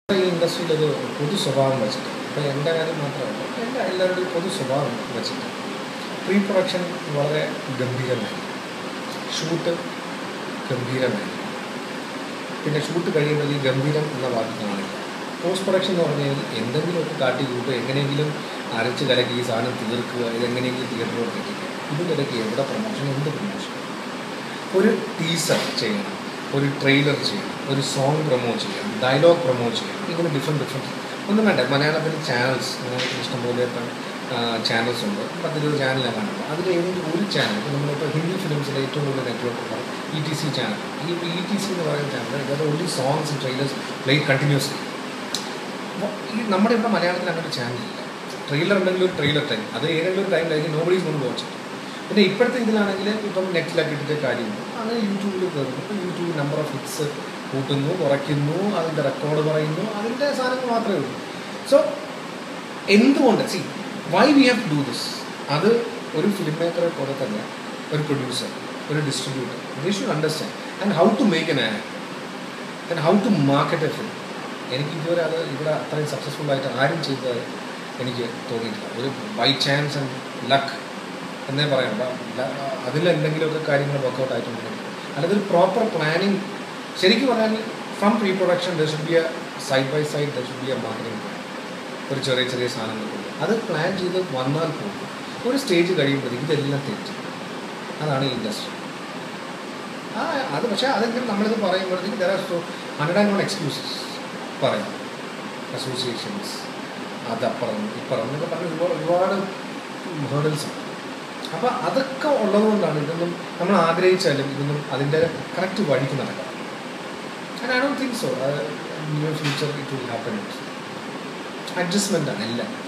ഈ ഇൻഡസ്ട്രിയിൽ ഒരു പൊതു സ്വഭാവം വെച്ചിട്ട് ഇപ്പോൾ എൻ്റെ കാര്യം മാത്രമല്ല എല്ലാ എല്ലാവരുടെയും പൊതു സ്വഭാവം വെച്ചിട്ട് പ്രീ പ്രൊഡക്ഷൻ വളരെ ഗംഭീരമായി ഷൂട്ട് ഗംഭീരമായി പിന്നെ ഷൂട്ട് കഴിയുമ്പോൾ ഈ ഗംഭീരം എന്ന വാക്ക് കാണില്ല പോസ്റ്റ് പ്രൊഡക്ഷൻ എന്ന് പറഞ്ഞു കഴിഞ്ഞാൽ എന്തെങ്കിലുമൊക്കെ കാട്ടി കൂട്ടുക എങ്ങനെയെങ്കിലും അരച്ച് കലക്കി ഈ സാധനം തീർക്കുക ഇതെങ്ങനെയെങ്കിലും തിയേറ്ററിലോട്ട് എത്തിക്കുക ഇതിൻ്റെ ഇടയ്ക്ക് എവിടെ പ്രൊമോഷൻ എന്ത് പ്രൊമോഷൻ ഒരു ടീസർ ചെയ്യണം ഒരു ട്രെയിലർ ചെയ്യണം ഒരു സോങ് പ്രൊമോട്ട് ചെയ്യണം ഡയലോഗ് പ്രൊമോട്ട് ചെയ്യണം ഇങ്ങനെ ഡിഫറെൻറ്റ് ഡിഫറെൻറ്റ് ഒന്നും വേണ്ട മലയാളത്തിൽ ചാനൽസ് ഇഷ്ടംപോലെ ഇപ്പം ചാനൽസ് ഉണ്ട് പത്തിരുപത് ചാനലാണ് കാണുന്നത് അതിൽ ഏതെങ്കിലും ഒരു ചാനൽ ഇപ്പോൾ നമ്മളിപ്പോൾ ഹിന്ദി ഫിലിംസിലെ ഏറ്റവും കൂടുതൽ നെറ്റ്വർക്ക് ഉള്ളത് ഇ ടി സി ചാനൽ ഈ ഇ ടി സി എന്ന് പറയുന്ന ചാനൽ ഇത് only songs trailers play continuously അപ്പോൾ ഈ നമ്മുടെ ഇവിടെ മലയാളത്തിൽ അങ്ങനെ ഒരു ചാനലില്ല ട്രെയിലർ ഉണ്ടെങ്കിൽ ഒരു ട്രെയിലർ ടൈം അത് ഏതെങ്കിലും ഒരു ടൈമിലായിരിക്കും നോബഡീസ് കൊണ്ട് വാച്ച് പിന്നെ ഇപ്പോഴത്തെ ഇതിലാണെങ്കിൽ ഇപ്പം നെറ്റിലൊക്കെ ഇട്ടിട്ട് കാര്യമുണ്ട് അങ്ങനെ യൂട്യൂബിൽ കയറുന്നു ഇപ്പം യൂട്യൂബ് നമ്പർ ഓഫ് ഹിറ്റ്സ് കൂട്ടുന്നു കുറയ്ക്കുന്നു അതിൻ്റെ റെക്കോർഡ് പറയുന്നു അതിൻ്റെ സാധനങ്ങൾ മാത്രമേ ഉള്ളൂ സോ എന്തുകൊണ്ട് see why we have to do this അത് ഒരു ഫിലിം മേക്കറെ പോലെ തന്നെ ഒരു പ്രൊഡ്യൂസർ ഒരു distributor they should understand and how to make an ad and how to market a film എനിക്ക് ഇതുവരെ അത് ഇവിടെ അത്രയും സക്സസ്ഫുൾ ആയിട്ട് ആരും ചെയ്തത് എനിക്ക് തോന്നിയിട്ടില്ല ഒരു ബൈ ചാൻസ് ആൻഡ് ലക്ക് എന്നേ പറയാം അതിലെന്തെങ്കിലുമൊക്കെ കാര്യങ്ങൾ വർക്കൗട്ട് ആയിട്ടുണ്ടെങ്കിൽ അല്ലാതെ ഒരു പ്രോപ്പർ പ്ലാനിങ് ശരിക്കും പറഞ്ഞാൽ from pre production there should be a side by side there should be a marketing plan ഒരു ചെറിയ ചെറിയ സാധനങ്ങൾ കൊണ്ട് അത് പ്ലാൻ ചെയ്ത് വന്നാൽ പോകും ഒരു സ്റ്റേജ് കഴിയുമ്പോഴത്തേക്ക് ഇതെല്ലാം തെറ്റി അതാണ് ഈ ഇൻഡസ്ട്രി ആ അത് പക്ഷേ അതെങ്കിലും നമ്മളിത് പറയുമ്പോഴത്തേക്ക് there are so hundred and one excuses പറയാം അസോസിയേഷൻസ് അതപ്പുറം ഇപ്പുറം എന്നൊക്കെ പറഞ്ഞ് ഒരുപാട് ഒരുപാട് ഹേർഡിൽസ് ഉണ്ട് അപ്പോൾ അതൊക്കെ ഉള്ളതുകൊണ്ടാണ് ഇതൊന്നും നമ്മൾ ആഗ്രഹിച്ചാലും ഇതൊന്നും അതിൻ്റെ കറക്റ്റ് വഴിക്ക് നടക്കാം and I don't think so near future it will happen adjustment ആണ് എല്ലാം